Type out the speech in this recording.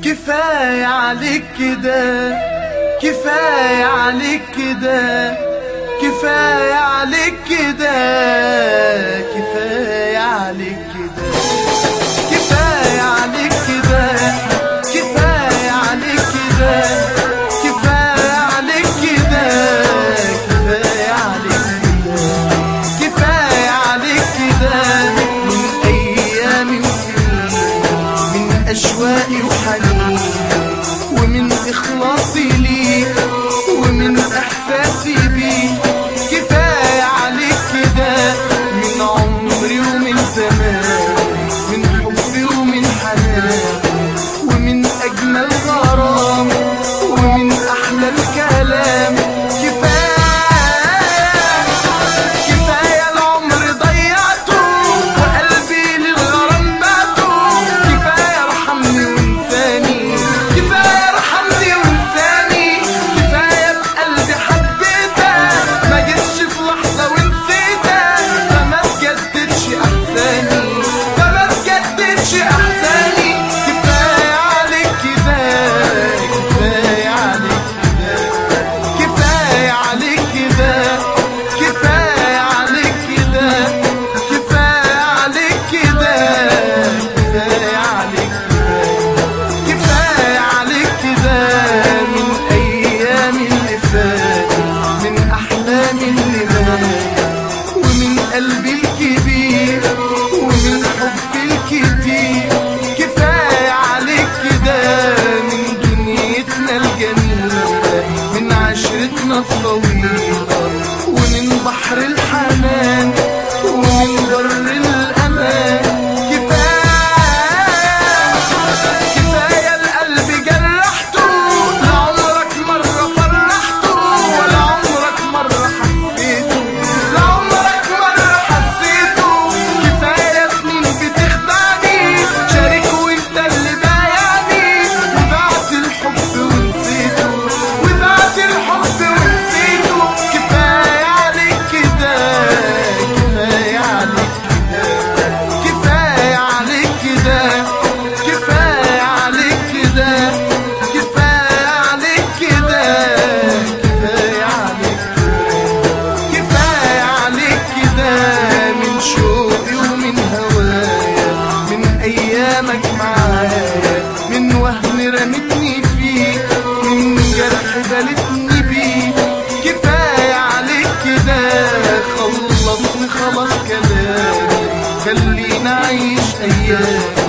كفاية عليك كده كفاية عليك كده كفاية عليك كده كفاية عليك كده كفاية عليك كده كفاية عليك كده كفاية عليك كده كفاية عليك كده كفاية عليك كده من أيامي وسنين من أشواقي وحنين ومن إخلاصي ليك ومن إحساسي بيك كفاية عليك كده من عمري ومن زمان من حبي ومن حنان ومن أجمل غرام ومن أحلى الكلام كفاية كفاية العمر ضيعته وقلبي للغرام بعته كفاية ارحمني وانساني كفاية ارحمني وانساني كفاية بقلبي حبيتك ما جيتش في لحظة ونسيتك فما تجددش احزاني فما تجددش احزاني كفاية عليك كده كفاية عليك كده كفاية عليك كده كفاية عليك كده كفاية عليك كده كفاية عليك كده كفاية عليك كده من أيامي اللي فاتت من أحلامي اللي ماتت ومن قلبي الكبير ومن حبي الكتير كفاية عليك كده من دنيتنا الجميلة من عشرتنا الطويلة ومن بحر الحنان ومن بر الأمان كفاية كفاية القلب جرحته لا عمرك مرة فرحته ولا عمرك مرة حسيته لا عمرك مرة حسيته كفاية سنين بتخدعني شارك وانت اللي بايعني وبعت الحب ونسيته وبعت الحب ونسيته كفاية عليك كده كفاية عليك كده كفاية عليك كده كفاية عليك كده كفاية عليك كده كفاية عليك كفاية عليك كده من شوقي ومن هوايا من أيامك معايا من وهم رمتني فيه من جرح بلتني بيه كفاية عليك كده خلصني خلاص كلامي خلينا أعيش أيام